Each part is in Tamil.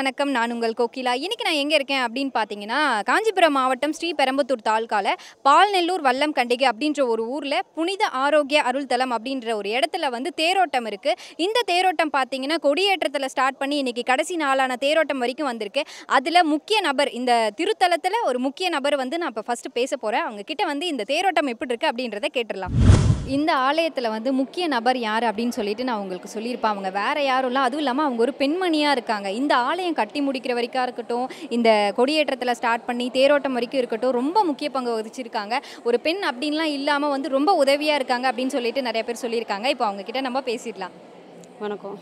வணக்கம் நான் உங்கள் கோகிலா இன்னைக்கு நான் எங்கே இருக்கேன் அப்படின்னு பார்த்தீங்கன்னா காஞ்சிபுரம் மாவட்டம் ஸ்ரீபெரும்புத்தூர் தாலுக்கால பால்நெல்லூர் வல்லம் கண்டிகை அப்படின்ற ஒரு ஊரில் புனித ஆரோக்கிய அருள் தலம் அப்படின்ற ஒரு இடத்துல வந்து தேரோட்டம் இருக்குது இந்த தேரோட்டம் பார்த்தீங்கன்னா கொடியேற்றத்தில் ஸ்டார்ட் பண்ணி இன்னைக்கு கடைசி நாளான தேரோட்டம் வரைக்கும் வந்திருக்கு அதில் முக்கிய நபர் இந்த திருத்தலத்தில் ஒரு முக்கிய நபர் வந்து நான் இப்போ ஃபஸ்ட்டு பேச போகிறேன் அவங்க கிட்ட வந்து இந்த தேரோட்டம் எப்படி இருக்குது அப்படின்றத கேட்டுடலாம் இந்த ஆலயத்தில் வந்து முக்கிய நபர் யார் அப்படின்னு சொல்லிட்டு நான் உங்களுக்கு சொல்லியிருப்பேன் அவங்க வேற யாரும் இல்லை அதுவும் இல்லாமல் அவங்க ஒரு பெண்மணியாக இருக்காங்க இந்த ஆலயம் கட்டி முடிக்கிற வரைக்கும் இருக்கட்டும் இந்த கொடியேற்றத்தில் ஸ்டார்ட் பண்ணி தேரோட்டம் வரைக்கும் இருக்கட்டும் ரொம்ப முக்கிய பங்கு வகிச்சிருக்காங்க ஒரு பெண் அப்படின்லாம் இல்லாமல் வந்து ரொம்ப உதவியாக இருக்காங்க அப்படின்னு சொல்லிட்டு நிறைய பேர் சொல்லியிருக்காங்க இப்போ அவங்க கிட்ட நம்ம பேசிடலாம் வணக்கம்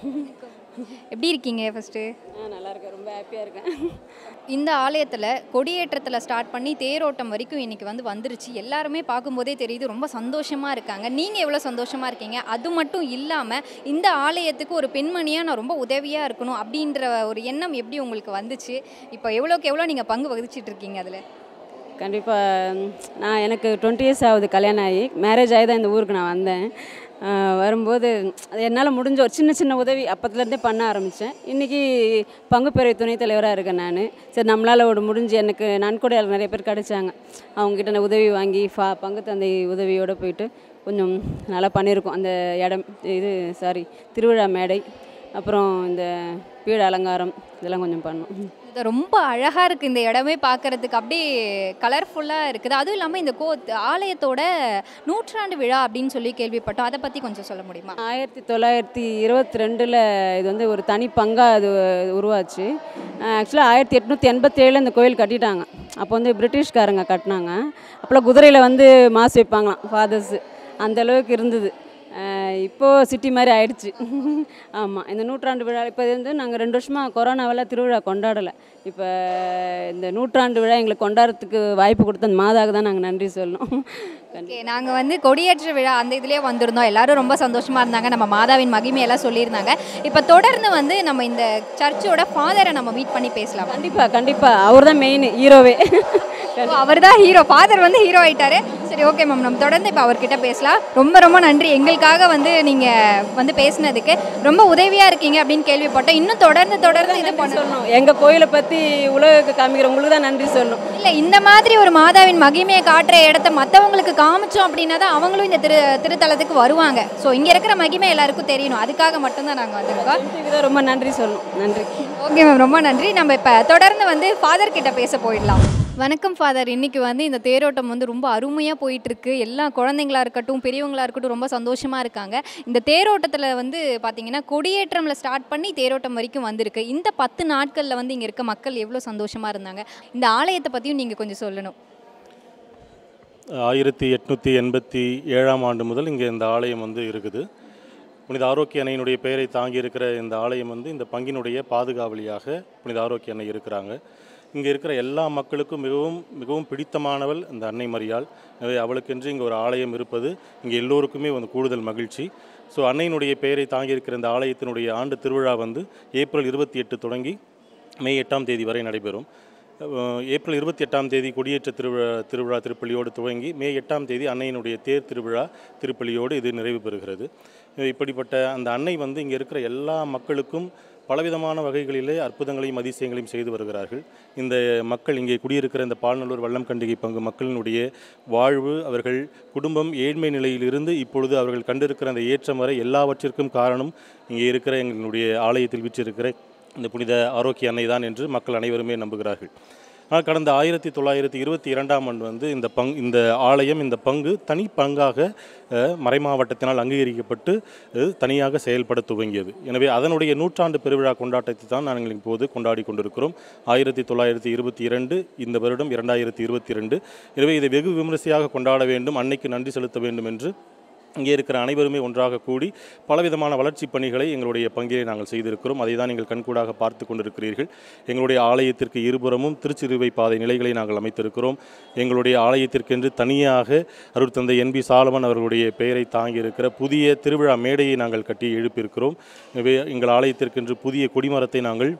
எப்படி இருக்கீங்க ஃபஸ்ட்டு ஆ நல்லா இருக்கேன் ரொம்ப ஹாப்பியாக இருக்கேன் இந்த ஆலயத்தில் கொடியேற்றத்தில் ஸ்டார்ட் பண்ணி தேரோட்டம் வரைக்கும் இன்னைக்கு வந்து வந்துருச்சு எல்லாருமே பார்க்கும்போதே தெரியுது ரொம்ப சந்தோஷமாக இருக்காங்க நீங்கள் எவ்வளோ சந்தோஷமாக இருக்கீங்க அது மட்டும் இல்லாமல் இந்த ஆலயத்துக்கு ஒரு பெண்மணியாக நான் ரொம்ப உதவியாக இருக்கணும் அப்படின்ற ஒரு எண்ணம் எப்படி உங்களுக்கு வந்துச்சு இப்போ எவ்வளோக்கு எவ்வளோ நீங்கள் பங்கு வகிச்சிட்டு இருக்கீங்க அதில் கண்டிப்பாக நான் எனக்கு டுவெண்ட்டி இயர்ஸ் ஆகுது கல்யாணம் ஆகி மேரேஜ் ஆகி தான் இந்த ஊருக்கு நான் வந்தேன் ஆ, வரும்போது அது என்னால் முடிஞ்ச ஒரு சின்ன சின்ன உதவி அப்பத்துலேருந்தே பண்ண ஆரம்பித்தேன் இன்றைக்கி பங்கு பேரவை துணைத் தலைவராக இருக்கேன் நான் சரி நம்மளால் ஒரு முடிஞ்சு எனக்கு நன்கொடையாளர் நிறைய பேர் கிடைச்சாங்க அவங்ககிட்ட நான் உதவி வாங்கி ஃபா பங்கு தந்தை உதவியோடு போயிட்டு கொஞ்சம் நல்லா பண்ணியிருக்கோம் அந்த இடம் இது சாரி திருவிழா மேடை அப்புறம் இந்த பீட அலங்காரம் இதெல்லாம் கொஞ்சம் பண்ணோம் இது ரொம்ப அழகாக இருக்குது இந்த இடமே பார்க்கறதுக்கு அப்படியே கலர்ஃபுல்லாக இருக்குது அதுவும் இல்லாமல் இந்த கோ ஆலயத்தோட நூற்றாண்டு விழா அப்படின்னு சொல்லி கேள்விப்பட்டோம் அதை பற்றி கொஞ்சம் சொல்ல முடியுமா ஆயிரத்தி தொள்ளாயிரத்தி இருபத்தி ரெண்டில் இது வந்து ஒரு தனி பங்காக அது உருவாச்சு ஆக்சுவலாக ஆயிரத்தி எட்நூற்றி எண்பத்தேழில் இந்த கோயில் கட்டிட்டாங்க அப்போ வந்து பிரிட்டிஷ்காரங்க கட்டினாங்க அப்போல்லாம் குதிரையில் வந்து மாசு வைப்பாங்களாம் ஃபாதர்ஸு அந்த அளவுக்கு இருந்தது அஹ் இப்போ சிட்டி மாதிரி ஆயிடுச்சு ஆமாம் இந்த நூற்றாண்டு விழா இப்போ இது வந்து நாங்கள் ரெண்டு வருஷமாக கொரோனாவில் திருவிழா கொண்டாடலை இப்போ இந்த நூற்றாண்டு விழா எங்களுக்கு கொண்டாடுறதுக்கு வாய்ப்பு கொடுத்த அந்த மாதாவுக்கு தான் நாங்கள் நன்றி சொல்லணும் ஓகே நாங்கள் வந்து கொடியேற்ற விழா அந்த இதுலேயே வந்திருந்தோம் எல்லாரும் ரொம்ப சந்தோஷமாக இருந்தாங்க நம்ம மாதாவின் மகிமையெல்லாம் சொல்லியிருந்தாங்க இப்போ தொடர்ந்து வந்து நம்ம இந்த சர்ச்சோட ஃபாதரை நம்ம மீட் பண்ணி பேசலாம் கண்டிப்பாக கண்டிப்பாக அவர் தான் மெயின் ஹீரோவே அவர் தான் ஹீரோ ஃபாதர் வந்து ஹீரோ ஆயிட்டாரு சரி ஓகே மேம் நம்ம தொடர்ந்து இப்போ அவர்கிட்ட பேசலாம் ரொம்ப ரொம்ப நன்றி எங்களுக்காக வந்து நீங்கள் வந்து பேசினதுக்கு ரொம்ப உதவியாக இருக்கீங்க அப்படின்னு கேள்விப்பட்டோம் இன்னும் தொடர்ந்து தொடர்ந்து இது பண்ணணும் சொல்லணும் எங்கள் கோயிலை பற்றி உலகுக்கு காமிக்கிற உங்களுக்கு தான் நன்றி சொல்லணும் இல்லை இந்த மாதிரி ஒரு மாதாவின் மகிமையை காட்டுற இடத்த மற்றவங்களுக்கு காமிச்சோம் அப்படின்னா தான் அவங்களும் இந்த திரு திருத்தலத்துக்கு வருவாங்க ஸோ இங்கே இருக்கிற மகிமை எல்லாருக்கும் தெரியணும் அதுக்காக மட்டும்தான் நாங்கள் வந்திருக்கோம் இதுக்கு தான் ரொம்ப நன்றி சொல்லணும் நன்றி ஓகே மேம் ரொம்ப நன்றி நம்ம இப்போ தொடர்ந்து வந்து ஃபாதர் கிட்ட பேச போயிடலாம் வணக்கம் ஃபாதர் இன்னைக்கு வந்து இந்த தேரோட்டம் வந்து ரொம்ப அருமையாக போயிட்டு இருக்கு எல்லா குழந்தைங்களா இருக்கட்டும் பெரியவங்களா இருக்கட்டும் ரொம்ப சந்தோஷமா இருக்காங்க இந்த தேரோட்டத்தில் வந்து பார்த்தீங்கன்னா கொடியேற்றம்ல ஸ்டார்ட் பண்ணி தேரோட்டம் வரைக்கும் வந்திருக்கு இந்த பத்து நாட்களில் வந்து இங்கே இருக்க மக்கள் எவ்வளோ சந்தோஷமா இருந்தாங்க இந்த ஆலயத்தை பற்றியும் நீங்கள் கொஞ்சம் சொல்லணும் ஆயிரத்தி எட்நூற்றி எண்பத்தி ஏழாம் ஆண்டு முதல் இங்கே இந்த ஆலயம் வந்து இருக்குது புனித ஆரோக்கிய அன்னையினுடைய பெயரை தாங்கி இருக்கிற இந்த ஆலயம் வந்து இந்த பங்கினுடைய பாதுகாவலியாக புனித ஆரோக்கிய அன்னை இருக்கிறாங்க இங்கே இருக்கிற எல்லா மக்களுக்கும் மிகவும் மிகவும் பிடித்தமானவள் இந்த அன்னை மரியாள் எனவே அவளுக்கென்று இங்கே ஒரு ஆலயம் இருப்பது இங்கே எல்லோருக்குமே வந்து கூடுதல் மகிழ்ச்சி ஸோ அன்னையினுடைய பெயரை தாங்கி இருக்கிற இந்த ஆலயத்தினுடைய ஆண்டு திருவிழா வந்து ஏப்ரல் இருபத்தி எட்டு தொடங்கி மே எட்டாம் தேதி வரை நடைபெறும் அஹ் ஏப்ரல் இருபத்தி எட்டாம் தேதி கொடியேற்ற திருவிழா திருவிழா திருப்பலியோடு துவங்கி மே எட்டாம் தேதி அன்னையினுடைய தேர் திருவிழா திருப்பலியோடு இது நிறைவு பெறுகிறது அஹ் இப்படிப்பட்ட அந்த அன்னை வந்து இங்கே இருக்கிற எல்லா மக்களுக்கும் பலவிதமான வகைகளிலே அற்புதங்களையும் அதிசயங்களையும் செய்து வருகிறார்கள் இந்த மக்கள் இங்கே குடியிருக்கிற இந்த பால்நல்லூர் வல்லம் கண்டிகை பங்கு மக்களினுடைய வாழ்வு அவர்கள் குடும்பம் ஏழ்மை நிலையிலிருந்து இப்பொழுது அவர்கள் கண்டிருக்கிற அந்த ஏற்றம் வரை எல்லாவற்றிற்கும் காரணம் இங்கே இருக்கிற எங்களுடைய ஆலயத்தில் வீற்றிருக்கிற இந்த புனித ஆரோக்கிய அன்னை தான் என்று மக்கள் அனைவருமே நம்புகிறார்கள் ஆனால் கடந்த ஆயிரத்தி தொள்ளாயிரத்தி இருபத்தி இரண்டாம் ஆண்டு வந்து இந்த பங் இந்த ஆலயம் இந்த பங்கு தனி பங்காக அஹ், மறைமாவட்டத்தினால் அங்கீகரிக்கப்பட்டு அஹ், தனியாக செயல்பட துவங்கியது எனவே அதனுடைய நூற்றாண்டு பெருவிழா கொண்டாட்டத்தை தான் நாங்கள் இப்போது கொண்டாடி கொண்டிருக்கிறோம் ஆயிரத்தி தொள்ளாயிரத்தி இருபத்தி இரண்டு இந்த வருடம் இரண்டாயிரத்தி இருபத்தி இரண்டு எனவே இதை வெகு விமரிசையாக கொண்டாட வேண்டும் அன்னைக்கு நன்றி செலுத்த வேண்டும் என்று இங்கே இருக்கிற அனைவருமே ஒன்றாக கூடி பலவிதமான வளர்ச்சிப் பணிகளை எங்களுடைய பங்கிலே நாங்கள் செய்திருக்கிறோம் அதை தான் நீங்கள் கண்கூடாக பார்த்து கொண்டிருக்கிறீர்கள் எங்களுடைய ஆலயத்திற்கு இருபுறமும் திருச்சிறுவை பாதை நிலைகளை நாங்கள் அமைத்திருக்கிறோம் எங்களுடைய ஆலயத்திற்கென்று தனியாக அருட்தந்தை என் பி சாலமன் அவர்களுடைய பெயரை தாங்கியிருக்கிற புதிய திருவிழா மேடையை நாங்கள் கட்டி எழுப்பியிருக்கிறோம் எனவே எங்கள் ஆலயத்திற்கென்று புதிய கொடிமரத்தை நாங்கள்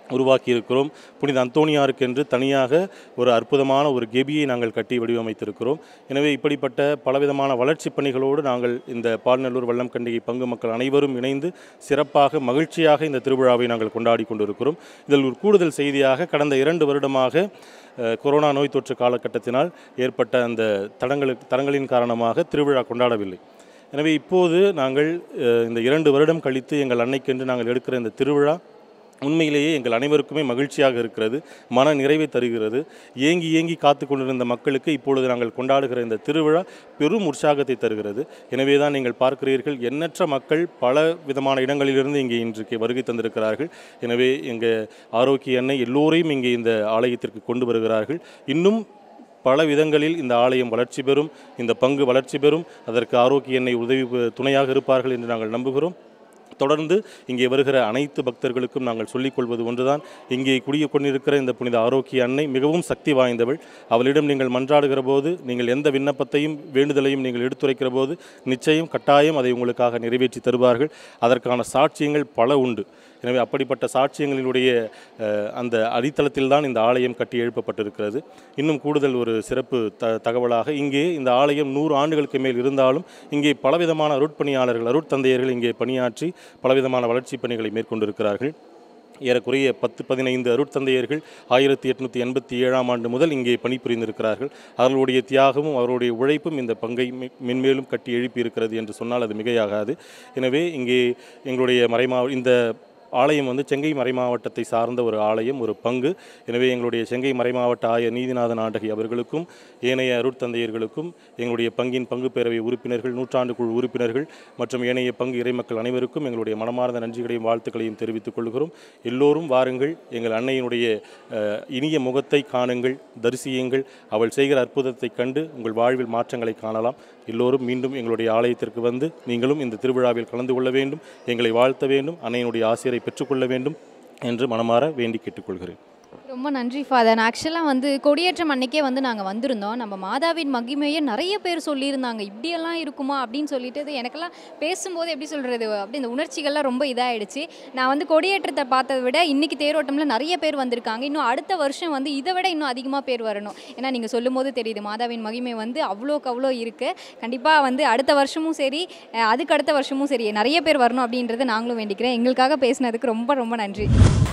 உருவாக்கி இருக்கிறோம் புனித அந்தோணியாருக்கென்று தனியாக ஒரு அற்புதமான ஒரு கெபியை நாங்கள் கட்டி வடிவமைத்திருக்கிறோம் எனவே இப்படிப்பட்ட பலவிதமான வளர்ச்சிப் பணிகளோடு நாங்கள் இந்த பால்நல்லூர் வல்லம் கண்டிகை பங்கு மக்கள் அனைவரும் இணைந்து சிறப்பாக மகிழ்ச்சியாக இந்த திருவிழாவை நாங்கள் கொண்டாடி கொண்டிருக்கிறோம் இதில் ஒரு கூடுதல் செய்தியாக கடந்த இரண்டு வருடமாக அஹ், கொரோனா நோய் தொற்று காலகட்டத்தினால் ஏற்பட்ட அந்த தடங்களுக்கு தடங்களின் காரணமாக திருவிழா கொண்டாடவில்லை எனவே இப்போது நாங்கள் அஹ், இந்த இரண்டு வருடம் கழித்து எங்கள் அன்னைக்கென்று நாங்கள் எடுக்கிற இந்த திருவிழா உண்மையிலேயே எங்கள் அனைவருக்குமே மகிழ்ச்சியாக இருக்கிறது மன நிறைவை தருகிறது ஏங்கி ஏங்கி காத்து கொண்டிருந்த மக்களுக்கு இப்பொழுது நாங்கள் கொண்டாடுகிற இந்த திருவிழா பெரும் உற்சாகத்தை தருகிறது எனவே தான் நீங்கள் பார்க்கிறீர்கள் எண்ணற்ற மக்கள் பல விதமான இடங்களிலிருந்து இங்கே இன்றைக்கு வருகை தந்திருக்கிறார்கள் எனவே எங்கள் ஆரோக்கிய எண்ணெய் எல்லோரையும் இங்கே இந்த ஆலயத்திற்கு கொண்டு வருகிறார்கள் இன்னும் பல விதங்களில் இந்த ஆலயம் வளர்ச்சி பெறும் இந்த பங்கு வளர்ச்சி பெறும் அதற்கு ஆரோக்கிய எண்ணெய் உதவி துணையாக இருப்பார்கள் என்று நாங்கள் நம்புகிறோம் தொடர்ந்து இங்கே வருகிற அனைத்து பக்தர்களுக்கும் நாங்கள் சொல்லிக் கொள்வது ஒன்றுதான் இங்கே குடிய கொண்டிருக்கிற இந்த புனித ஆரோக்கிய அன்னை மிகவும் சக்தி வாய்ந்தவள் அவளிடம் நீங்கள் மன்றாடுகிற போது நீங்கள் எந்த விண்ணப்பத்தையும் வேண்டுதலையும் நீங்கள் எடுத்துரைக்கிற போது நிச்சயம் கட்டாயம் அதை உங்களுக்காக நிறைவேற்றி தருவார்கள் அதற்கான சாட்சியங்கள் பல உண்டு எனவே அப்படிப்பட்ட சாட்சியங்களினுடைய அஹ், அந்த அடித்தளத்தில் தான் இந்த ஆலயம் கட்டி எழுப்பப்பட்டிருக்கிறது இன்னும் கூடுதல் ஒரு சிறப்பு த தகவலாக இங்கே இந்த ஆலயம் நூறு ஆண்டுகளுக்கு மேல் இருந்தாலும் இங்கே பலவிதமான அருட்பணியாளர்கள் அருட்தந்தையர்கள் இங்கே பணியாற்றி பலவிதமான வளர்ச்சிப் பணிகளை மேற்கொண்டிருக்கிறார்கள் ஏறக்குறைய பத்து பதினைந்து அருட்தந்தையர்கள் ஆயிரத்தி எட்நூற்றி எண்பத்தி ஏழாம் ஆண்டு முதல் இங்கே பணிபுரிந்திருக்கிறார்கள் அவர்களுடைய தியாகமும் அவருடைய உழைப்பும் இந்த பங்கை மெ- மென்மேலும் கட்டி எழுப்பி இருக்கிறது என்று சொன்னால் அது மிகையாகாது எனவே இங்கே எங்களுடைய மறைமா இந்த ஆலயம் வந்து செங்கை மறைமாவட்டத்தை சார்ந்த ஒரு ஆலயம் ஒரு பங்கு எனவே எங்களுடைய செங்கை மறைமாவட்ட ஆயர் நீதிநாதன் ஆண்டகி அவர்களுக்கும் ஏனைய அருட்தந்தையர்களுக்கும் எங்களுடைய பங்கின் பங்கு பேரவை உறுப்பினர்கள் நூற்றாண்டு குழு உறுப்பினர்கள் மற்றும் ஏனைய பங்கு இறைமக்கள் அனைவருக்கும் எங்களுடைய மனமார்ந்த நன்றிகளையும் வாழ்த்துக்களையும் தெரிவித்துக் கொள்கிறோம் எல்லோரும் வாருங்கள் எங்கள் அன்னையினுடைய அஹ், இனிய முகத்தை காணுங்கள் தரிசியுங்கள் அவள் செய்கிற அற்புதத்தை கண்டு உங்கள் வாழ்வில் மாற்றங்களை காணலாம் எல்லோரும் மீண்டும் எங்களுடைய ஆலயத்திற்கு வந்து நீங்களும் இந்த திருவிழாவில் கலந்து கொள்ள வேண்டும் எங்களை வாழ்த்த வேண்டும் அன்னையினுடைய ஆசிரியரை பெற்றுக்கொள்ள வேண்டும் என்று மனமாற வேண்டி கேட்டுக்கொள்கிறேன் ரொம்ப நன்றி ஃபாதர் ஆக்சுவலாக வந்து கொடியேற்றம் அன்னைக்கே வந்து நாங்கள் வந்திருந்தோம் நம்ம மாதாவின் மகிமையை நிறைய பேர் சொல்லியிருந்தாங்க இப்படியெல்லாம் இருக்குமா அப்படின்னு சொல்லிட்டு இது எனக்கெல்லாம் பேசும்போது எப்படி சொல்கிறது அப்படி இந்த உணர்ச்சிகள்லாம் ரொம்ப இதாகிடுச்சு நான் வந்து கொடியேற்றத்தை பார்த்ததை விட இன்னைக்கு தேரோட்டமில் நிறைய பேர் வந்திருக்காங்க இன்னும் அடுத்த வருஷம் வந்து இதை விட இன்னும் அதிகமாக பேர் வரணும் ஏன்னா நீங்கள் சொல்லும் போது தெரியுது மாதாவின் மகிமை வந்து அவ்வளோக்கு அவ்வளோ இருக்குது கண்டிப்பாக வந்து அடுத்த வருஷமும் சரி அஹ் அதுக்கு அடுத்த வருஷமும் சரி நிறைய பேர் வரணும் அப்படின்றத நாங்களும் வேண்டிக்கிறேன் எங்களுக்காக பேசினதுக்கு ரொம்ப ரொம்ப நன்றி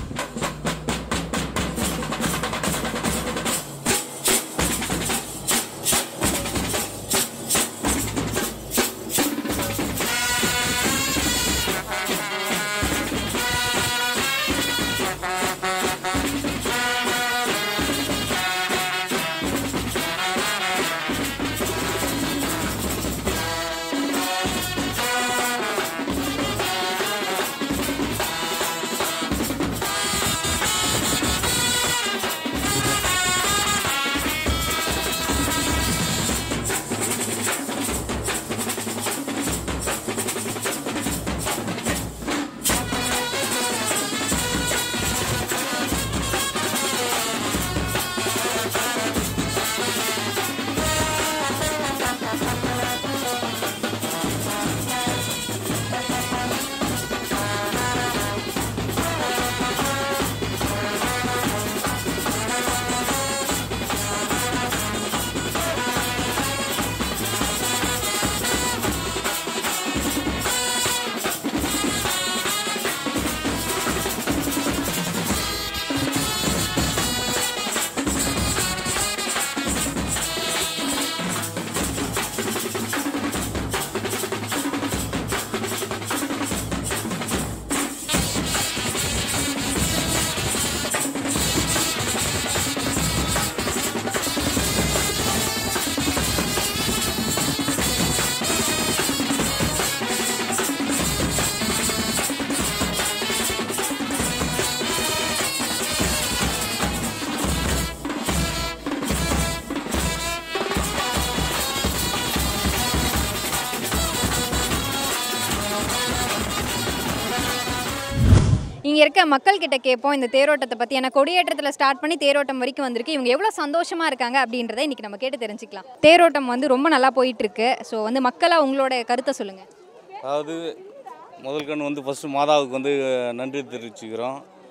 இங்கே இருக்க மக்கள் கிட்ட கேட்போம் இந்த தேரோட்டத்தை பற்றி ஏன்னா கொடியேற்றத்தில் ஸ்டார்ட் பண்ணி தேரோட்டம் வரைக்கும் வந்திருக்கு இவங்க எவ்வளோ சந்தோஷமாக இருக்காங்க அப்படின்றத இன்றைக்கி நம்ம கேட்டு தெரிஞ்சுக்கலாம் தேரோட்டம் வந்து ரொம்ப நல்லா போயிட்டுருக்கு ஸோ வந்து மக்களாக உங்களோட கருத்தை சொல்லுங்கள் அதாவது முதல் கண் வந்து ஃபஸ்ட்டு மாதாவுக்கு வந்து நன்றி தெரிவிச்சுக்கிறோம்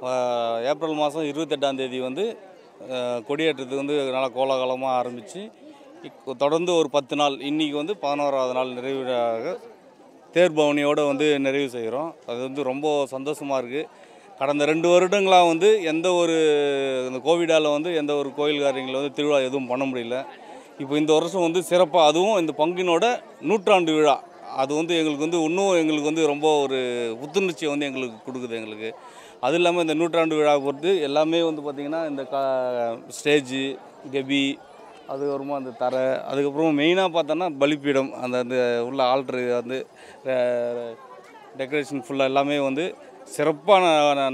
ஆஹ், ஏப்ரல் மாதம் இருபத்தெட்டாம் தேதி வந்து ஆஹ், கொடியேற்றத்துக்கு வந்து நல்லா கோலாகலமாக ஆரம்பித்து தொடர்ந்து ஒரு பத்து நாள் இன்றைக்கி வந்து பதினோராவது நாள் நிறைவாக தேர் பவனியோடு வந்து நிறைவு செய்கிறோம் அது வந்து ரொம்ப சந்தோஷமாக இருக்குது கடந்த ரெண்டு வருடங்களாக வந்து எந்த ஒரு இந்த கோவிடால் வந்து எந்த ஒரு கோயில் காரியங்கள் வந்து திருவிழா எதுவும் பண்ண முடியல இப்போ இந்த வருஷம் வந்து சிறப்பாக அதுவும் இந்த பங்கினோட நூற்றாண்டு விழா அது வந்து எங்களுக்கு வந்து இன்னும் எங்களுக்கு வந்து ரொம்ப ஒரு புத்துணர்ச்சியை வந்து எங்களுக்கு கொடுக்குது எங்களுக்கு அது இல்லாமல் இந்த நூற்றாண்டு விழா பொறுத்து எல்லாமே வந்து பார்த்திங்கன்னா இந்த கா ஸ்டேஜு கெபி அதுக்கப்புறமா அந்த தரை அதுக்கப்புறம் மெயினாக பார்த்தோன்னா பலிப்பீடம் அந்த அந்த உள்ள ஆல்ட்ரு வந்து டெக்கரேஷன் ஃபுல்லாக எல்லாமே வந்து சிறப்பாக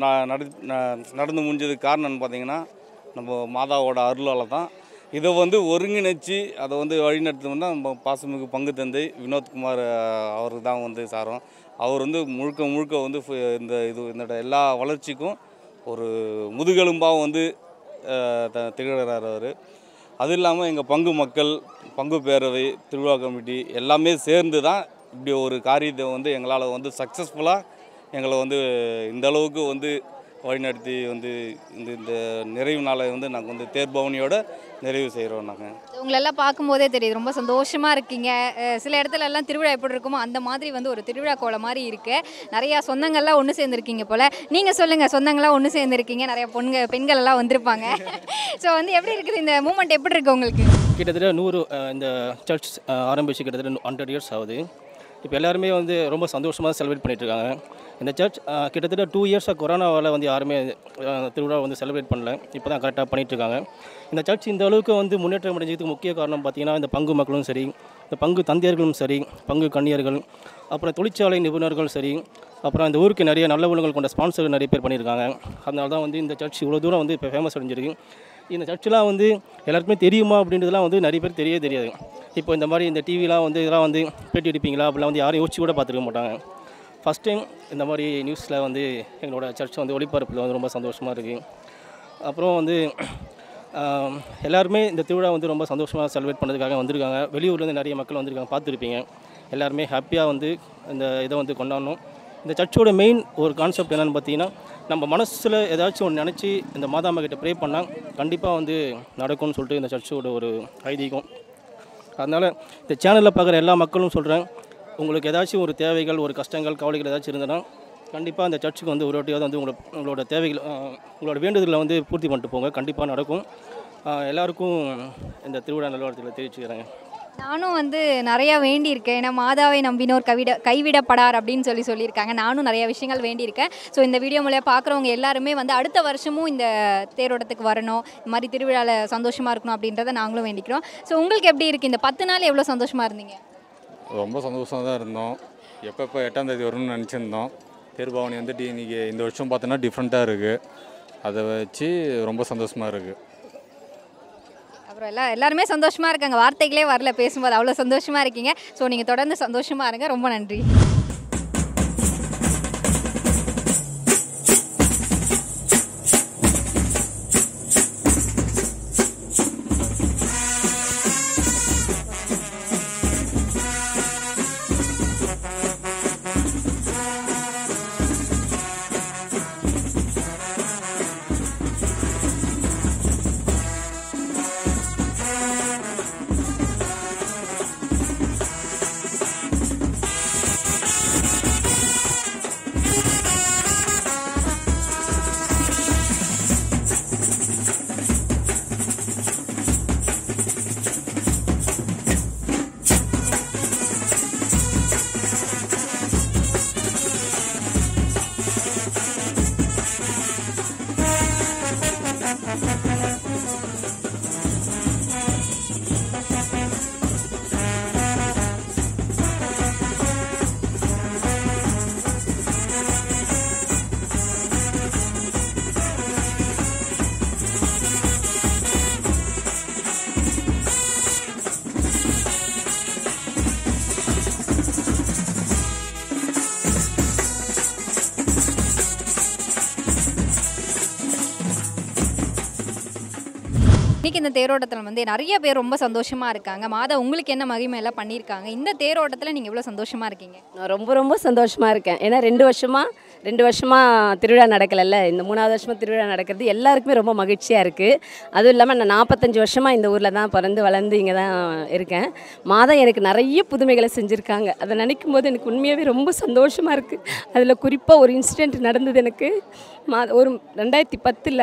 நடந்து முடிஞ்சதுக்கு காரணம்னு பார்த்தீங்கன்னா நம்ம மாதாவோட அருளால் தான் இதை வந்து ஒருங்கிணைச்சு அதை வந்து வழிநடத்தணும்னா நம்ம பாசமிகு பங்கு தந்தை வினோத்குமார் அவருக்கு தான் வந்து சாரம் அவர் வந்து முழுக்க முழுக்க வந்து ஃபு- இந்த இது இந்த எல்லா வளர்ச்சிக்கும் ஒரு முதுகெலும்பாக வந்து அஹ், த- திகழ்கிறார் அவர் அது இல்லாமல் எங்கள் பங்கு மக்கள் பங்கு பேரவை திருவிழா கமிட்டி எல்லாமே சேர்ந்து தான் இப்படி ஒரு காரியத்தை வந்து எங்களால் வந்து சக்ஸஸ்ஃபுல்லாக எங்களை வந்து இந்த அளவுக்கு வந்து வழிநடத்தி வந்து இந்த இந்த நிறைவு நாளை வந்து நாங்கள் வந்து தேர்பவனியோட நிறைவு செய்கிறோம் நாங்கள் உங்களெல்லாம் பார்க்கும்போதே தெரியுது ரொம்ப சந்தோஷமாக இருக்கீங்க அஹ் சில இடத்துல எல்லாம் திருவிழா எப்படி இருக்குமோ அந்த மாதிரி வந்து ஒரு திருவிழா கோலம் மாதிரி இருக்கு நிறையா சொந்தங்கள்லாம் ஒன்று சேர்ந்துருக்கீங்க போல் நீங்கள் சொல்லுங்கள் சொந்தங்கள்லாம் ஒன்று சேர்ந்துருக்கீங்க நிறைய பொண்க பெண்கள் எல்லாம் வந்திருப்பாங்க ஸோ வந்து எப்படி இருக்குது இந்த மூமெண்ட் எப்படி இருக்கு உங்களுக்கு கிட்டத்தட்ட நூறு அஹ், இந்த சர்ச் அஹ், ஆரம்பிச்சு கிட்டத்தட்ட ஹண்ட்ரட் இயர்ஸ் ஆகுது இப்போ எல்லாருமே வந்து ரொம்ப சந்தோஷமாக செலிப்ரேட் பண்ணிட்டு இருக்காங்க இந்த சர்ச் அஹ், கிட்டத்தட்ட டூ இயர்ஸாக கொரோனாவால் வந்து யாருமே அஹ், திருவிழா வந்து செலிப்ரேட் பண்ணல இப்போ தான் கரெக்டாக பண்ணிட்டு இருக்காங்க இந்த சர்ச் இந்த அளவுக்கு வந்து முன்னேற்றம் அடைஞ்சதுக்கு முக்கிய காரணம் பார்த்தீங்கன்னா இந்த பங்கு மக்களும் சரி இந்த பங்கு தந்தையர்களும் சரி பங்கு கன்னியர்கள் அப்புறம் தொழிற்சாலை நிபுணர்கள் சரி அப்புறம் இந்த ஊருக்கு நிறைய நல்ல உள்ளங்கள் கொண்ட ஸ்பான்சர்கள் நிறைய பேர் பண்ணியிருக்காங்க அதனால தான் வந்து இந்த சர்ச் இவ்வளோ தூரம் வந்து இப்போ ஃபேமஸ் அடைஞ்சிருக்கு இந்த சர்ச்செலாம் வந்து எல்லாருக்குமே தெரியுமா அப்படின்றதுலாம் வந்து நிறைய பேர் தெரியவே தெரியாது இப்போ இந்த மாதிரி இந்த டிவிலாம் வந்து இதெல்லாம் வந்து பேட்டி எடுப்பீங்களா அப்படிலாம் வந்து யாரும் யோசிச்சு கூட பார்த்துருக்க மாட்டாங்க ஃபஸ்ட் டைம் இந்த மாதிரி நியூஸில் வந்து எங்களோட சர்ச் வந்து ஒளிபரப்பில் வந்து ரொம்ப சந்தோஷமாக இருக்குது அப்புறம் வந்து ஆம், எல்லாருமே இந்த திருவிழா வந்து ரொம்ப சந்தோஷமாக செலிப்ரேட் பண்ணதுக்காக வந்திருக்காங்க வெளியூர்லேருந்து நிறைய மக்கள் வந்திருக்காங்க பார்த்துருப்பீங்க எல்லாருமே ஹாப்பியாக வந்து இந்த இதை வந்து கொண்டாடணும் இந்த சர்ச்சோட மெயின் ஒரு கான்செப்ட் என்னென்னு பார்த்தீங்கன்னா நம்ம மனசில் ஏதாச்சும் ஒன்று நினச்சி இந்த மாதாம்மா கிட்ட ப்ரே பண்ணால் கண்டிப்பாக வந்து நடக்கும்னு சொல்லிட்டு இந்த சர்ச்சோட ஒரு ஐதீகம் அதனால் இந்த சேனலில் பார்க்குற எல்லா மக்களும் சொல்கிறேன் உங்களுக்கு ஏதாச்சும் ஒரு தேவைகள் ஒரு கஷ்டங்கள் கவலைகள் ஏதாச்சும் இருந்ததுன்னா கண்டிப்பாக அந்த சர்ச்சுக்கு வந்து ஒரு வாட்டியாவது வந்து உங்களோட உங்களோட தேவைகள் அஹ், உங்களோட வேண்டுதலை வந்து பூர்த்தி பண்ணிட்டு போங்க கண்டிப்பாக நடக்கும் அஹ், எல்லாருக்கும் இந்த திருவிழா நல்வாழ்த்துக்களை தெரிவிச்சுக்கிறேங்க நானும் வந்து நிறையா வேண்டியிருக்கேன் ஏன்னா மாதாவை நம்பினோர் கவிட கைவிடப்படார் அப்படின்னு சொல்லி சொல்லியிருக்காங்க நானும் நிறைய விஷயங்கள் வேண்டியிருக்கேன் ஸோ இந்த வீடியோ மூலியம் பார்க்குறவங்க எல்லாருமே வந்து அடுத்த வருஷமும் இந்த தேரோட்டத்துக்கு வரணும் இந்த மாதிரி திருவிழாவில் சந்தோஷமாக இருக்கணும் அப்படின்றத நாங்களும் வேண்டிக்கிறோம் ஸோ உங்களுக்கு எப்படி இருக்குது இந்த பத்து நாள் எவ்வளோ சந்தோஷமாக இருந்தீங்க ரொம்ப சந்தோஷமாக தான் இருந்தோம் எப்போ எப்போ எட்டாம் தேதி வரும்னு நினச்சிருந்தோம் தேர்பவனி வந்துட்டு இன்றைக்கி இந்த வருஷம் பார்த்தோன்னா டிஃப்ரெண்ட்டாக இருக்குது அதை வச்சு ரொம்ப சந்தோஷமாக இருக்குது அப்புறம் எல்லா எல்லாருமே சந்தோஷமாக இருக்காங்க வார்த்தைகளே வரல பேசும்போது அவ்வளோ சந்தோஷமாக இருக்கீங்க ஸோ நீங்கள் தொடர்ந்து சந்தோஷமாக இருங்க ரொம்ப நன்றி இன்னைக்கு இந்த தேரோட்டத்தில் வந்து நிறைய பேர் ரொம்ப சந்தோஷமாக இருக்காங்க மாதா உங்களுக்கு என்ன மகிமை எல்லாம் பண்ணியிருக்காங்க இந்த தேரோட்டத்தில் நீங்கள் எவ்வளோ சந்தோஷமாக இருக்கீங்க நான் ரொம்ப ரொம்ப சந்தோஷமாக இருக்கேன் ஏன்னா ரெண்டு வருஷமாக ரெண்டு வருஷமாக திருவிழா நடக்கலைல்ல இந்த மூணாவது வருஷமாக திருவிழா நடக்கிறது எல்லாருக்குமே ரொம்ப மகிழ்ச்சியாக இருக்குது அதுவும் இல்லாமல் நான் நாற்பத்தஞ்சு வருஷமாக இந்த ஊரில் தான் பிறந்து வளர்ந்து இங்கே தான் இருக்கேன் மாதம் எனக்கு நிறைய புதுமைகளை செஞ்சுருக்காங்க அதை நினைக்கும் போது எனக்கு உண்மையாகவே ரொம்ப சந்தோஷமாக இருக்குது அதில் குறிப்பாக ஒரு இன்சிடெண்ட் நடந்தது எனக்கு மா ஒரு ரெண்டாயிரத்தி பத்தில்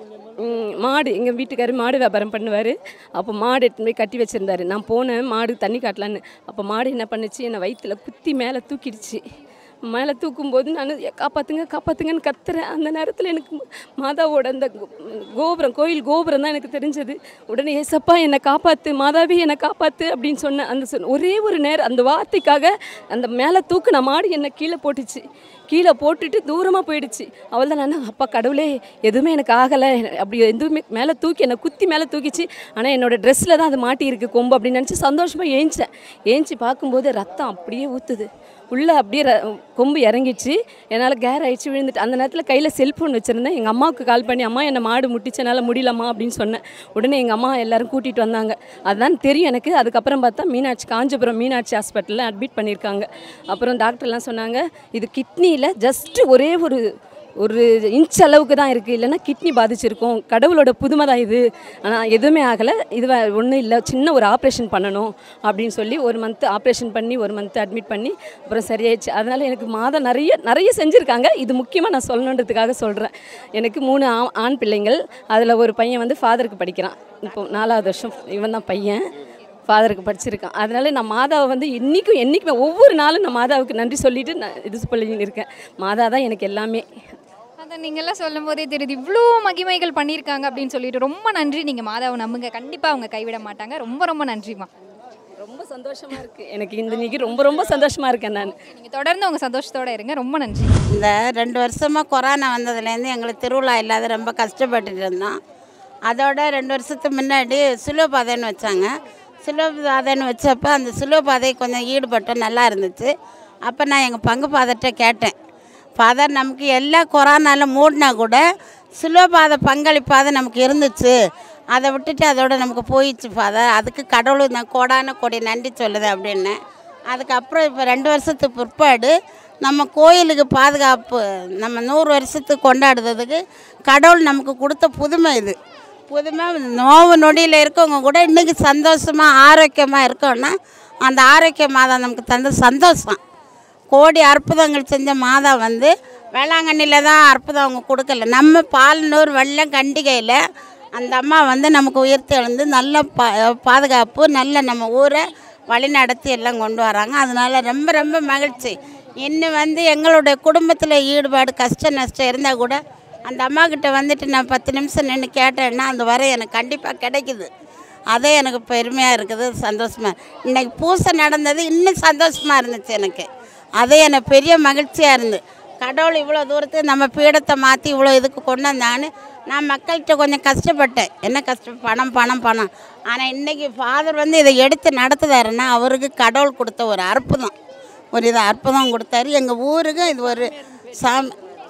ம், மாடு எங்கள் வீட்டுக்காரர் மாடு வியாபாரம் பண்ணுவார் அப்போ மாடு எடுத்துன்னு போய் கட்டி வச்சுருந்தாரு நான் போனேன் மாடு தண்ணி காட்டலான்னு அப்போ மாடு என்ன பண்ணுச்சு என்னை வயிற்றுல குத்தி மேலே தூக்கிடுச்சு மேலே தூக்கும்போது நான் காப்பாற்றுங்க காப்பாற்றுங்கன்னு கத்துறேன் அந்த நேரத்தில் எனக்கு மாதாவோட அந்த கோ- கோபுரம் கோயில் கோபுரம் தான் எனக்கு தெரிஞ்சது உடனே ஏசப்பா என்னை காப்பாற்று மாதாவே என்னை காப்பாற்று அப்படின்னு சொன்னேன் அந்த சொன்ன ஒரே ஒரு நேரம் அந்த வார்த்தைக்காக அந்த மேலே தூக்குன மாடு என்னை கீழே போட்டுச்சு கீழே போட்டுட்டு தூரமாக போயிடுச்சு அவள் தான் நான் அப்பா கடவுளே எதுவுமே எனக்கு ஆகலை அப்படி எதுவுமே மேலே தூக்கி என்னை குத்தி மேலே தூக்கிச்சு ஆனால் என்னோடய ட்ரெஸ்ஸில் தான் அது மாட்டியிருக்கு கொம்பு அப்படின்னு நினச்சி சந்தோஷமாக ஏஞ்சிட்டேன் ஏஞ்சி பார்க்கும்போது ரத்தம் அப்படியே ஊற்றுது உள்ளே அப்படியே ர- கொம்பு இறங்கிச்சு என்னால் கேர் ஆயிடுச்சு விழுந்துட்டு அந்த நேரத்தில் கையில் செல்ஃபோன் வச்சுருந்தேன் எங்கள் அம்மாவுக்கு கால் பண்ணி அம்மா என்னை மாடு முட்டிச்சு என்னால் முடியலம்மா அப்படின்னு சொன்னேன் உடனே எங்கள் அம்மா எல்லாரும் கூட்டிகிட்டு வந்தாங்க அதுதான் தெரியும் எனக்கு அதுக்கப்புறம் பார்த்தா மீனாட்சி காஞ்சிபுரம் மீனாட்சி ஹாஸ்பிட்டலில் அட்மிட் பண்ணியிருக்காங்க அப்புறம் டாக்டர்லாம் சொன்னாங்க இது கிட்னியில் ஜஸ்ட்டு ஒரே ஒரு ஒரு இன்ச் அளவுக்கு தான் இருக்குது இல்லைன்னா கிட்னி பாதிச்சிருக்கும் கடவுளோட புதுமை தான் இது ஆனால் எதுவுமே ஆகலை இது ஒன்றும் இல்லை சின்ன ஒரு ஆப்ரேஷன் பண்ணணும் அப்படின்னு சொல்லி ஒரு மந்த் ஆப்ரேஷன் பண்ணி ஒரு மந்த் அட்மிட் பண்ணி அப்புறம் சரியாயிடுச்சு அதனால் எனக்கு மாதம் நிறைய நிறைய செஞ்சுருக்காங்க இது முக்கியமாக நான் சொல்லணுன்றதுக்காக சொல்கிறேன் எனக்கு மூணு ஆ- ஆண் பிள்ளைங்கள் அதில் ஒரு பையன் வந்து ஃபாதருக்கு படிக்கிறான் இப்போ நாலாவது வருஷம் இவன் தான் பையன் ஃபாதருக்கு படிச்சிருக்கான் அதனால நான் மாதாவை வந்து இன்றைக்கும் என்றைக்குமே ஒவ்வொரு நாளும் நான் மாதாவுக்கு நன்றி சொல்லிட்டு நான் இது சொல்லின்னு இருக்கேன் மாதா தான் எனக்கு எல்லாமே அதை நீங்கள்லாம் சொல்லும் போதே தெரியுது இவ்வளோ மகிமைகள் பண்ணியிருக்காங்க அப்படின்னு சொல்லிட்டு ரொம்ப நன்றி நீங்கள் மாதாவை நம்புங்க கண்டிப்பாக அவங்க கைவிட மாட்டாங்க ரொம்ப ரொம்ப நன்றிம்மா ரொம்ப சந்தோஷமாக இருக்குது எனக்கு இந்த இன்னைக்கு ரொம்ப ரொம்ப சந்தோஷமாக இருக்கேன் நான் நீங்கள் தொடர்ந்து உங்கள் சந்தோஷத்தோட இருங்க ரொம்ப நன்றி இந்த ரெண்டு வருஷமாக கொரோனா வந்ததுலேருந்து எங்களுக்கு திருவிழா இல்லாத ரொம்ப கஷ்டப்பட்டுட்டு இருந்தோம் அதோட ரெண்டு வருஷத்துக்கு முன்னாடி சிலுவபாதைன்னு வச்சாங்க சிலுவபாதைன்னு வச்சப்போ அந்த சிலுவபாதை கொஞ்சம் ஈடுபட்டோம் நல்லா இருந்துச்சு அப்போ நான் எங்கள் பங்கு ஃபாதர்கிட்ட கேட்டேன் ஃபாதர் நமக்கு எல்லா கொரோனால மூடினா கூட சிலுவபாதை பங்களிப்பாத நமக்கு இருந்துச்சு அதை விட்டுட்டு அதோட நமக்கு போயிடுச்சு ஃபாதர் அதுக்கு கடவுள் நான் கோடான கொடி நன்றி சொல்லுது அப்படின்னேன் அதுக்கப்புறம் இப்போ ரெண்டு வருஷத்துக்கு பிற்பாடு நம்ம கோயிலுக்கு பாதுகாப்பு நம்ம நூறு வருஷத்துக்கு கொண்டாடுறதுக்கு கடவுள் நமக்கு கொடுத்த புதுமை இது புதுமை நோவு நொடியில் இருக்கவங்க கூட இன்றைக்கி சந்தோஷமாக ஆரோக்கியமாக இருக்கோன்னா அந்த ஆரோக்கிய மாதம் நமக்கு தந்த சந்தோஷம் கோடி அற்புதங்கள் செஞ்ச மாதா வந்து வேளாங்கண்ணியில் தான் அற்புதம் அவங்க கொடுக்கல நம்ம பாலனூர் வெள்ளம் கண்டிகையில் அந்த அம்மா வந்து நமக்கு உயர்த்தி எழுந்து நல்ல பா பாதுகாப்பு நல்ல நம்ம ஊரை வழி நடத்தி எல்லாம் கொண்டு வராங்க அதனால ரொம்ப ரொம்ப மகிழ்ச்சி இன்னும் வந்து எங்களுடைய குடும்பத்தில் ஈடுபாடு கஷ்ட நஷ்டம் இருந்தால் கூட அந்த அம்மா கிட்ட வந்துட்டு நான் பத்து நிமிஷம் நின்று கேட்டேன்னா அந்த வரை எனக்கு கண்டிப்பாக கிடைக்குது அதே எனக்கு பெருமையாக இருக்குது சந்தோஷமாக இன்னைக்கு பூசை நடந்தது இன்னும் சந்தோஷமாக இருந்துச்சு எனக்கு அதே எனக்கு பெரிய மகிழ்ச்சியாக இருந்து கடவுள் இவ்வளோ தூரத்துக்கு நம்ம பீடத்தை மாற்றி இவ்வளோ இதுக்கு கொண்டு வந்தான்னு நான் மக்கள்கிட்ட கொஞ்சம் கஷ்டப்பட்டேன் என்ன கஷ்டம் பணம் பணம் பணம் ஆனால் இன்றைக்கி ஃபாதர் வந்து இதை எடுத்து நடத்துதாருன்னா அவருக்கு கடவுள் கொடுத்த ஒரு அற்புதம் ஒரு இது அற்புதம் கொடுத்தாரு எங்கள் ஊருக்கு இது ஒரு சாமி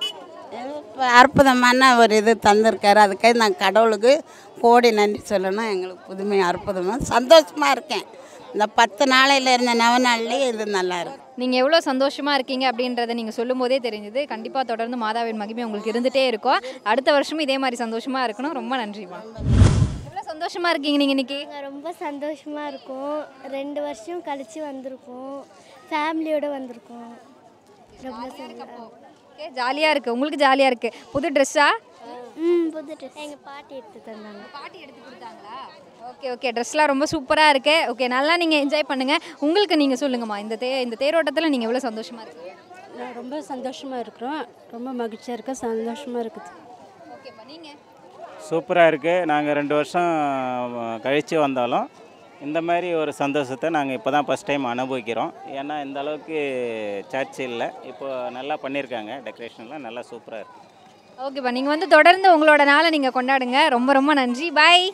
இப்ப அற்புதமான ஒரு இது தந்திருக்காரு அதுக்காக நான் கடவுளுக்கு கோடி நன்றி சொல்லணும் எங்களுக்கு புதுமை அற்புதமாக சந்தோஷமாக இருக்கேன் இந்த பத்து நாளையில் இருந்த நவநாள்லேயே இது நல்லா இருக்கு நீங்கள் எவ்வளோ சந்தோஷமாக இருக்கீங்க அப்படின்றத நீங்கள் சொல்லும் போதே தெரிஞ்சது கண்டிப்பாக தொடர்ந்து மாதாவின் மகிமை உங்களுக்கு இருந்துகிட்டே இருக்கும் அடுத்த வருஷமும் இதே மாதிரி சந்தோஷமாக இருக்கணும் ரொம்ப நன்றிம்மா எவ்வளோ சந்தோஷமாக இருக்கீங்க நீங்கள் இன்னைக்கு நாங்கள் ரொம்ப சந்தோஷமாக இருக்கோம் ரெண்டு வருஷம் கழித்து வந்திருக்கோம் ஃபேமிலியோடு வந்திருக்கோம் ரொம்ப சந்தோஷம் ஓகே ஜாலியாக இருக்குது உங்களுக்கு ஜாலியாக இருக்குது புது ட்ரெஸ்ஸா ம் புது ட்ரெஸ் எங்கள் பாட்டி எடுத்து தந்தாங்க பாட்டி எடுத்து கொடுத்தாங்களா ஓகே ஓகே ட்ரெஸ்லாம் ரொம்ப சூப்பராக இருக்கு ஓகே நல்லா நீங்கள் என்ஜாய் பண்ணுங்கள் உங்களுக்கு நீங்கள் சொல்லுங்கம்மா இந்த தே இந்த தேரோட்டத்தில் நீங்கள் எவ்வளோ சந்தோஷமாக இருக்கீங்க நான் ரொம்ப சந்தோஷமாக இருக்கிறோம் ரொம்ப மகிழ்ச்சியாக இருக்க சந்தோஷமாக இருக்குது ஓகேப்பா நீங்கள் சூப்பராக இருக்குது நாங்கள் ரெண்டு வருஷம் கழித்து வந்தாலும் இந்த மாதிரி ஒரு சந்தோஷத்தை நாங்கள் இப்போ தான் ஃபஸ்ட் டைம் அனுபவிக்கிறோம் ஏன்னா இந்த அளவுக்கு சர்ச் இல்லை இப்போ நல்லா பண்ணியிருக்காங்க டெக்கரேஷன்லாம் நல்லா சூப்பராக இருக்குது ஓகேப்பா நீங்கள் வந்து தொடர்ந்து உங்களோட நாளை நீங்கள் கொண்டாடுங்க ரொம்ப ரொம்ப நன்றி பாய்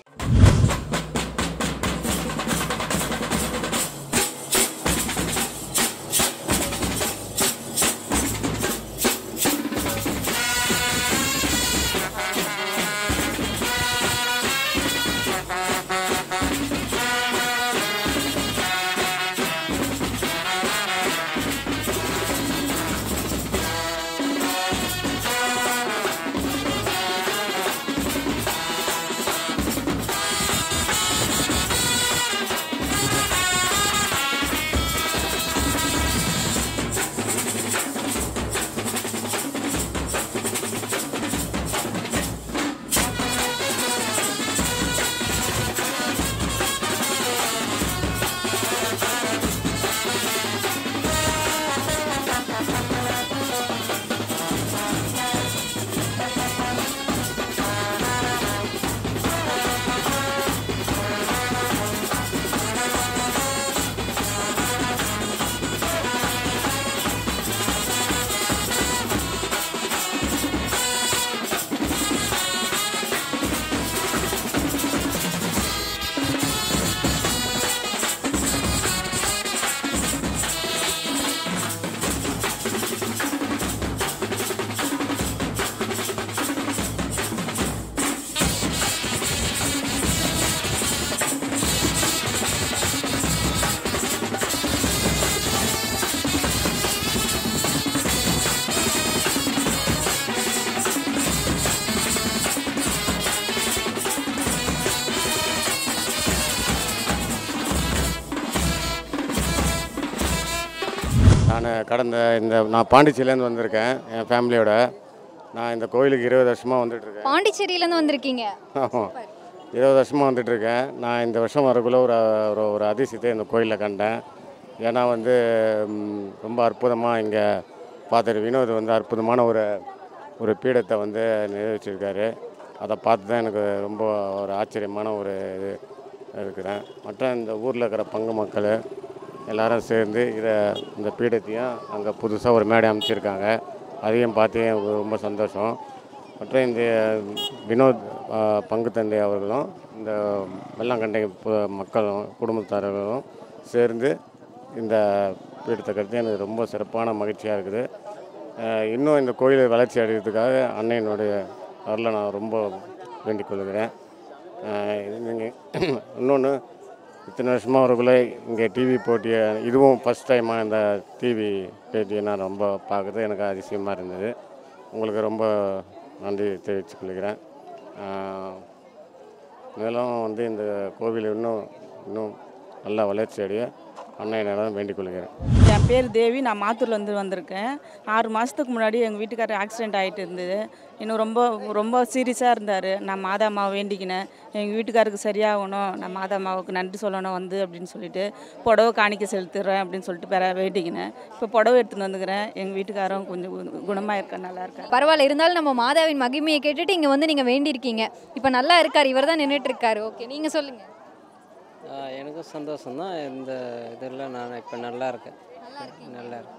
நான் கடந்த இந்த நான் பாண்டிச்சேரியிலேருந்து வந்திருக்கேன் என் ஃபேமிலியோட நான் இந்த கோயிலுக்கு இருபது வருஷமாக வந்துட்டுருக்கேன் பாண்டிச்சேரியிலேருந்து வந்திருக்கீங்க ஆமாம் இருபது வருஷமாக வந்துட்டுருக்கேன் நான் இந்த வருஷம் வரக்குள்ள ஒரு ஒரு ஒரு அதிசயத்தை இந்த கோயிலில் கண்டேன் ஏன்னா வந்து ம், ரொம்ப அற்புதமாக இங்கே பார்த்துட்டு வினோத் வந்து அற்புதமான ஒரு ஒரு பீடத்தை வந்து நிறைவேற்றிருக்காரு அதை பார்த்து தான் எனக்கு ரொம்ப ஒரு ஆச்சரியமான ஒரு இது இருக்கிறேன் மற்ற இந்த ஊரில் இருக்கிற பங்கு மக்கள் எல்லாரும் சேர்ந்து இதை இந்த பீடத்தையும் அங்கே புதுசாக ஒரு மேடை அமைச்சிருக்காங்க அதையும் பார்த்து எனக்கு ரொம்ப சந்தோஷம் மற்றும் இந்த வினோத் ஆ, பங்கு தந்தை அவர்களும் இந்த வெள்ளாங்கண்டை பு- மக்களும் குடும்பத்தாரர்களும் சேர்ந்து இந்த பீடத்தை கருத்து எனக்கு ரொம்ப சிறப்பான மகிழ்ச்சியாக இருக்குது அஹ், இன்னும் இந்த கோயிலை வளர்ச்சி அடைகிறதுக்காக அன்னையினுடைய அருளை நான் ரொம்ப வேண்டிக் கொள்கிறேன் நீங்கள் இன்னொன்று இத்தனை வருஷமாக வரக்குள்ளே இங்கே டிவி போட்டியை இதுவும் ஃபஸ்ட் டைமாக இந்த டிவி பேட்டியை நான் ரொம்ப பார்க்குறது எனக்கு அதிசயமாக இருந்தது உங்களுக்கு ரொம்ப நன்றி தெரிவித்துக் கொள்கிறேன் அஹ், மேலும் வந்து இந்த கோவில் இன்னும் இன்னும் நல்லா வளர்ச்சி அடைய அன்னையிடம் வேண்டிக் கொள்கிறேன் என் பேர் தேவி நான் மாத்தூர்லேருந்து வந்திருக்கேன் ஆறு மாதத்துக்கு முன்னாடி எங்கள் வீட்டுக்காரர் ஆக்சிடெண்ட் ஆகிட்டு இருந்தது இன்னும் ரொம்ப ரொம்ப சீரியஸாக இருந்தார் நான் மாதாம்மாவை வேண்டிக்கினேன் எங்கள் வீட்டுக்காருக்கு சரியாகணும் நான் மாதாம்மாவுக்கு நன்றி சொல்லணும் வந்து அப்படின்னு சொல்லிட்டு புடவை காணிக்க செலுத்துறேன் அப்படின்னு சொல்லிட்டு பெற வேண்டிக்கினேன் இப்போ புடவை எடுத்துன்னு வந்துக்கிறேன் எங்கள் வீட்டுக்காரரும் கொஞ்சம் கு- குணமா இருக்கா நல்லா இருக்கா பரவாயில்ல இருந்தாலும் நம்ம மாதாவின் மகிமையை கேட்டுட்டு இங்கே வந்து நீங்கள் வேண்டியிருக்கீங்க இப்போ நல்லா இருக்கார் இவர் தான் நின்றுட்டு இருக்காரு ஓகே நீங்கள் சொல்லுங்கள் ஆ, எனக்கும் சந்தோஷம் தான் இந்த இதில் நான் இப்போ நல்லா இருக்கேன் நல்லா இருக்கேன்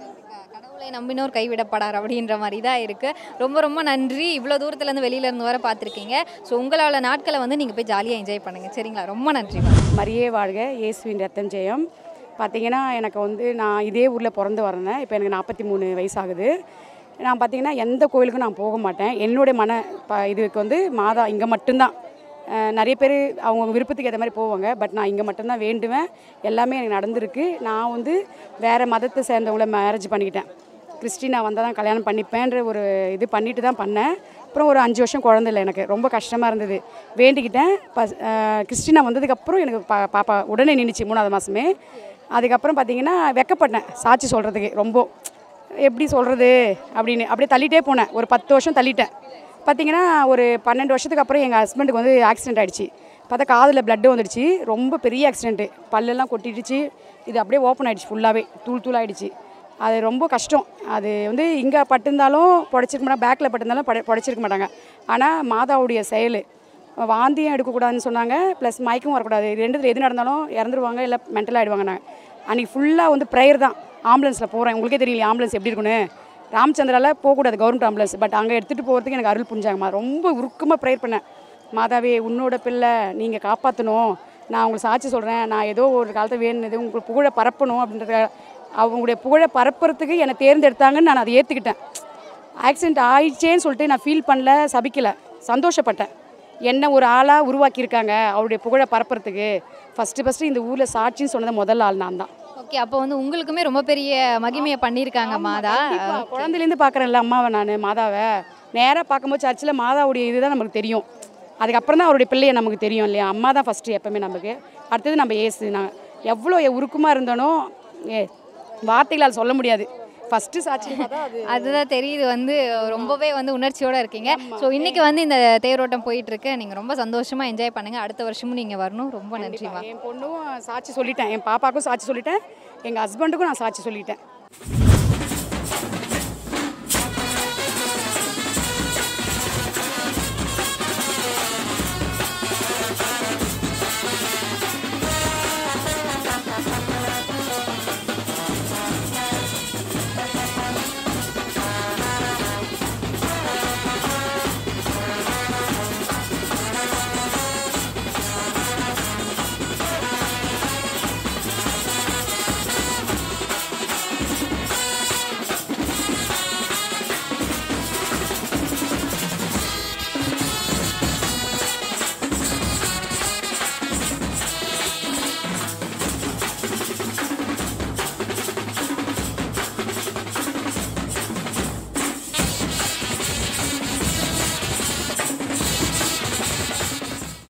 கடவுளை நம்பினோர் கைவிடப்படார் அப்படின்ற மாதிரி தான் இருக்குது ரொம்ப ரொம்ப நன்றி இவ்வளோ தூரத்துலேருந்து வெளியிலேருந்து வர பார்த்துருக்கீங்க ஸோ உங்களால் நாட்களை வந்து நீங்கள் போய் ஜாலியாக என்ஜாய் பண்ணுங்கள் சரிங்களா ரொம்ப நன்றி மரியே வாழ்க இயேசுவின் ரத்தம் ஜெயம் பார்த்தீங்கன்னா எனக்கு வந்து நான் இதே ஊரில் பிறந்து வரேன் இப்போ எனக்கு நாற்பத்தி மூணு வயசாகுது நான் பார்த்தீங்கன்னா எந்த கோயிலுக்கும் நான் போக மாட்டேன் என்னுடைய மன ப இதுக்கு வந்து மாதா இங்கே மட்டும்தான் அஹ் நிறைய பேர் அவங்க விருப்பத்துக்கு ஏற்ற மாதிரி போவாங்க பட் நான் இங்கே மட்டும்தான் வேண்டுவேன் எல்லாமே எனக்கு நடந்திருக்கு நான் வந்து வேறு மதத்தை சேர்ந்தவங்கள மேரேஜ் பண்ணிக்கிட்டேன் கிறிஸ்டினா வந்தால் தான் கல்யாணம் பண்ணிப்பேன்ற ஒரு இது பண்ணிட்டு தான் பண்ணேன் அப்புறம் ஒரு அஞ்சு வருஷம் குழந்தை இல்லை எனக்கு ரொம்ப கஷ்டமாக இருந்தது வேண்டிக்கிட்டேன் பஸ் அஹ் கிறிஸ்டினா வந்ததுக்கப்புறம் எனக்கு பா பாப்பா உடனே நின்றுச்சு மூணாவது மாதமே அதுக்கப்புறம் பார்த்தீங்கன்னா வெக்கப்பட்டேன் சாட்சி சொல்கிறதுக்கு ரொம்ப எப்படி சொல்கிறது அப்படின்னு அப்படியே தள்ளிட்டே போனேன் ஒரு பத்து வருஷம் தள்ளிட்டேன் பார்த்தீங்கன்னா ஒரு பன்னெண்டு வருஷத்துக்கு அப்புறம் எங்கள் ஹஸ்பண்டுக்கு வந்து ஆக்சிடென்ட் ஆயிடுச்சு பார்த்தா காதில் blood வந்துடுச்சு ரொம்ப பெரிய ஆக்சிடென்ட்டு பல்லெல்லாம் கொட்டிடுச்சு இது அப்படியே ஓப்பன் ஆயிடுச்சு ஃபுல்லாகவே தூள் தூள் ஆயிடுச்சு அது ரொம்ப கஷ்டம் அது வந்து இங்கே பட்டிருந்தாலும் புடச்சிருக்க மாட்டாங்க பேக்கில் பட்டிருந்தாலும் பட புடச்சிருக்க மாட்டாங்க ஆனால் மாதாவுடைய செயல் வாந்தியும் எடுக்கக்கூடாதுன்னு சொன்னாங்க ப்ளஸ் மயக்கம் வரக்கூடாது இது ரெண்டுத்துல எது நடந்தாலும் இறந்துருவாங்க இல்லை மென்டல் ஆகிடுவாங்க நாங்கள் அன்றைக்கி ஃபுல்லாக வந்து ப்ரேயர் தான் ஆம்புலன்ஸில் போகிறேன் உங்களுக்கே தெரியல ஆம்புலன்ஸ் எப்படி இருக்குன்னு ராமச்சந்திராவில் போகக்கூடாது கவர்மெண்ட் ஆம்புலன்ஸ் பட் அங்கே எடுத்துகிட்டு போகிறதுக்கு எனக்கு அருள் புரிஞ்சாங்கம்மா ரொம்ப உருக்கமாக ப்ரேயர் பண்ணேன் மாதாவே உன்னோட பிள்ளை நீங்கள் காப்பாற்றணும் நான் உங்களுக்கு சாட்சி சொல்கிறேன் நான் ஏதோ ஒரு காலத்தை வேணுனது உங்களுக்கு புகழை பரப்பணும் அப்படின்றத அவங்களுடைய புகழை பரப்புறதுக்கு என்னை தேர்ந்தெடுத்தாங்கன்னு நான் அதை ஏற்றுக்கிட்டேன் ஆக்சிடென்ட் ஆயிடுச்சேன்னு சொல்லிட்டு நான் ஃபீல் பண்ணல சபிக்கலை சந்தோஷப்பட்டேன் என்ன ஒரு ஆளாக உருவாக்கியிருக்காங்க அவருடைய புகழை பரப்புறதுக்கு ஃபஸ்ட்டு ஃபஸ்ட்டு இந்த ஊரில் சாட்சின்னு சொன்னது முதல் ஆள் நான் தான் ஓகே அப்போ வந்து உங்களுக்குமே ரொம்ப பெரிய மகிமையை பண்ணியிருக்காங்க மாதா கண்டிப்பா. குழந்தையிலேருந்து பார்க்குறேன்ல அம்மாவை நான் மாதாவை நேராக பார்க்கும்போது சர்ச்சில் மாதாவுடைய இதுதான் நமக்கு தெரியும் அதுக்கப்புறம் தான் அவருடைய பிள்ளையை நமக்கு தெரியும் இல்லையா அம்மா தான் ஃபஸ்ட்டு எப்பவுமே நமக்கு அடுத்தது நம்ம ஏசு நான் எவ்வளோ உருக்கமாக இருந்தனோ ஏ வார்த்தைகளால் சொல்ல முடியாது ஃபஸ்ட்டு சாட்சி பார்த்தா அது அதுதான் தெரியுது வந்து ரொம்பவே வந்து உணர்ச்சியோட இருக்கீங்க ஸோ இன்னைக்கு வந்து இந்த தேரோட்டம் போயிட்டு இருக்கு நீங்க ரொம்ப சந்தோஷமா என்ஜாய் பண்ணுங்க அடுத்த வருஷமும் நீங்க வரணும் ரொம்ப நன்றிமா என் பொண்ணும் சாட்சி சொல்லிட்டேன் என் பாப்பாக்கும் சாட்சி சொல்லிட்டேன் எங்கள் ஹஸ்பண்டுக்கும் நான் சாட்சி சொல்லிட்டேன்